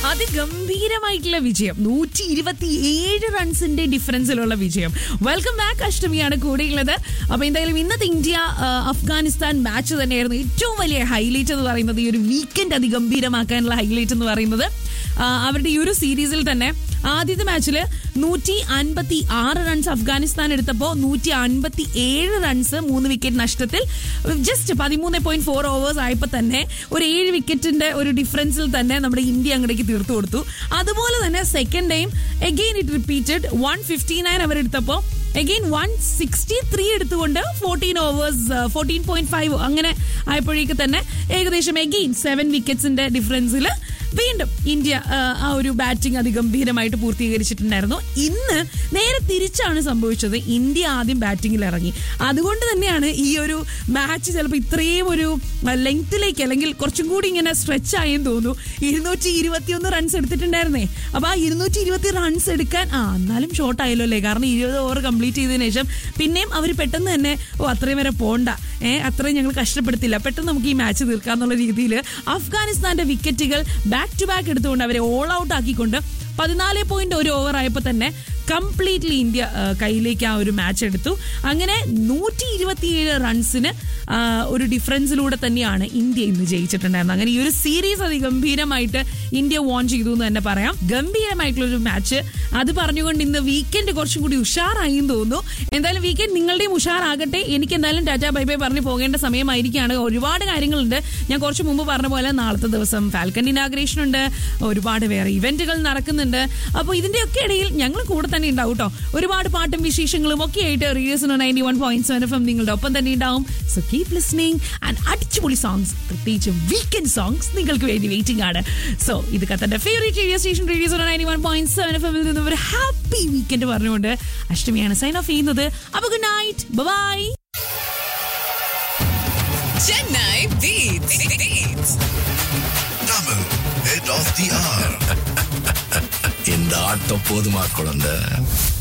അതിഗംഭീരമായിട്ടുള്ള വിജയം നൂറ്റി ഇരുപത്തി ഏഴ് റൺസിന്റെ ഡിഫറൻസിലുള്ള വിജയം വെൽക്കം ബാക്ക് അഷ്ടമിയാണ് കൂടെയുള്ളത് അപ്പൊ എന്തായാലും ഇന്നത്തെ ഇന്ത്യ ആ, അഫ്ഗാനിസ്ഥാൻ മാച്ച് തന്നെയായിരുന്നു ഏറ്റവും വലിയ ഹൈലൈറ്റ് എന്ന് പറയുന്നത് ഈ ഒരു വീക്കെൻഡ് അതിഗംഭീരമാക്കാനുള്ള ഹൈലൈറ്റ് എന്ന് പറയുന്നത് ആ, അവരുടെ ഈ ഒരു സീരീസിൽ തന്നെ ആദ്യത്തെ മാച്ചിൽ നൂറ്റി അൻപത്തി ആറ് റൺസ് അഫ്ഗാനിസ്ഥാൻ എടുത്തപ്പോൾ നൂറ്റി അൻപത്തി ഏഴ് റൺസ് മൂന്ന് വിക്കറ്റ് നഷ്ടത്തിൽ ജസ്റ്റ് പതിമൂന്ന് പോയിന്റ് ഫോർ ഓവേഴ്സ് ആയപ്പോൾ തന്നെ ഒരു ഏഴ് വിക്കറ്റിന്റെ ഒരു ഡിഫറൻസിൽ തന്നെ നമ്മുടെ ഇന്ത്യ അങ്ങടേക്ക് തീർത്തു കൊടുത്തു അതുപോലെ തന്നെ second time again it repeated one fifty nine അവരെടുത്തപ്പോൾ എഗെയിൻ വൺ സിക്സ്റ്റി ത്രീ എടുത്തുകൊണ്ട് fourteen overs fourteen point five അങ്ങനെ ആയപ്പോഴേക്ക് തന്നെ ഏകദേശം എഗെയിൻ സെവൻ വിക്കറ്റ്സിന്റെ ഡിഫറൻസിൽ വീണ്ടും ഇന്ത്യ ആ, ആ ഒരു ബാറ്റിംഗ് അതിഗംഭീരമായിട്ട് പൂർത്തീകരിച്ചിട്ടുണ്ടായിരുന്നു ഇന്ന് നേരെ തിരിച്ചാണ് സംഭവിച്ചത് ഇന്ത്യ ആദ്യം ബാറ്റിംഗിൽ ഇറങ്ങി അതുകൊണ്ട് തന്നെയാണ് ഈ ഒരു മാച്ച് ചിലപ്പോൾ ഇത്രയും ഒരു ലെങ്ത്തിലേക്ക് അല്ലെങ്കിൽ കുറച്ചും കൂടി ഇങ്ങനെ സ്ട്രെച്ച് ആയെന്ന് തോന്നുന്നു ഇരുന്നൂറ്റി ഇരുപത്തിയൊന്ന് റൺസ് എടുത്തിട്ടുണ്ടായിരുന്നേ അപ്പൊ ആ ഇരുന്നൂറ്റി ഇരുപത്തി റൺസ് എടുക്കാൻ ആ എന്നാലും ഷോർട്ട് ആയല്ലോ അല്ലേ കാരണം ഇരുപത് ഓവർ കംപ്ലീറ്റ് ചെയ്തതിനു ശേഷം പിന്നെയും അവർ പെട്ടെന്ന് തന്നെ ഓ അത്രയും വരെ പോണ്ട ഏഹ് അത്രയും ഞങ്ങൾ കഷ്ടപ്പെടുത്തില്ല പെട്ടെന്ന് നമുക്ക് ഈ മാച്ച് തീർക്കാന്നുള്ള രീതിയിൽ അഫ്ഗാനിസ്ഥാന്റെ വിക്കറ്റുകൾ ബാക്ക് ടു ബാക്ക് എടുത്തുകൊണ്ട് അവരെ ഓൾ ഔട്ട് ആക്കിക്കൊണ്ട് പതിനാല് പോയിന്റ് ഒരു ഓവർ ആയപ്പോൾ തന്നെ കംപ്ലീറ്റ്ലി ഇന്ത്യ ആ, കയ്യിലേക്ക് ആ ഒരു മാച്ച് എടുത്തു അങ്ങനെ നൂറ്റി ഇരുപത്തിയേഴ് റൺസിന് ആ, ഒരു ഡിഫറൻസിലൂടെ തന്നെയാണ് ഇന്ത്യ ഇന്ന് ജയിച്ചിട്ടുണ്ടായിരുന്നത് അങ്ങനെ ഈ ഒരു സീരീസ് അതിഗംഭീരമായിട്ട് ഇന്ത്യ വോൺ ചെയ്തു എന്ന് തന്നെ പറയാം ഗംഭീരമായിട്ടുള്ള ഒരു മാച്ച് അത് പറഞ്ഞുകൊണ്ട് ഇന്ന് വീക്കെൻഡ് കുറച്ചും കൂടി ഉഷാറായി എന്ന് തോന്നുന്നു എന്തായാലും വീക്കെൻഡ് നിങ്ങളുടെയും ഉഷാറാകട്ടെ എനിക്ക് എന്തായാലും ടാറ്റ ബൈ ബൈ പറഞ്ഞ് പോകേണ്ട സമയമായിരിക്കുകയാണ് ഒരുപാട് കാര്യങ്ങളുണ്ട് ഞാൻ കുറച്ച് മുമ്പ് പറഞ്ഞ പോലെ നാളത്തെ ദിവസം ഫാൽക്കൺ ഇനാഗ്രേഷൻ ഉണ്ട് ഒരുപാട് വേറെ ഇവന്റുകൾ നടക്കുന്നുണ്ട് അപ്പോൾ ഇതിന്റെയൊക്കെ ഇടയിൽ ഞങ്ങൾ കൂടെ തന്നെ ഉണ്ടാവും കേട്ടോ ഒരുപാട് പാട്ടും വിശേഷങ്ങളും ഒക്കെ ആയിട്ട് റീഡിയോസിന് ninety one point seven F M നിങ്ങളുടെ ഒപ്പം തന്നെ ഉണ്ടാവും സോ കീപ് ലിസ്ണിംഗ് ആൻഡ് അടിച്ചുപൊളി സോങ്സ് പ്രത്യേകിച്ച് വീക്കെൻഡ് സോങ്സ് നിങ്ങൾക്ക് വേണ്ടി വെയിറ്റിംഗ് ആണ് സോ ഇത് കത്തന്റെ favourite radio station radio ninety one point seven F എമ്മിൽ നിന്ന് ഒരു ഹാപ്പി വീക്കെൻഡ് പറഞ്ഞുകൊണ്ട് അഷ്ടമിയാണ് സൈൻ ഓഫ് ചെയ്യുന്നത് അപ്പൊ good night bye Chennai Beats. Beats. Tamil, head of the hour. இந்த ஆட்டம் போதுமா குழந்தை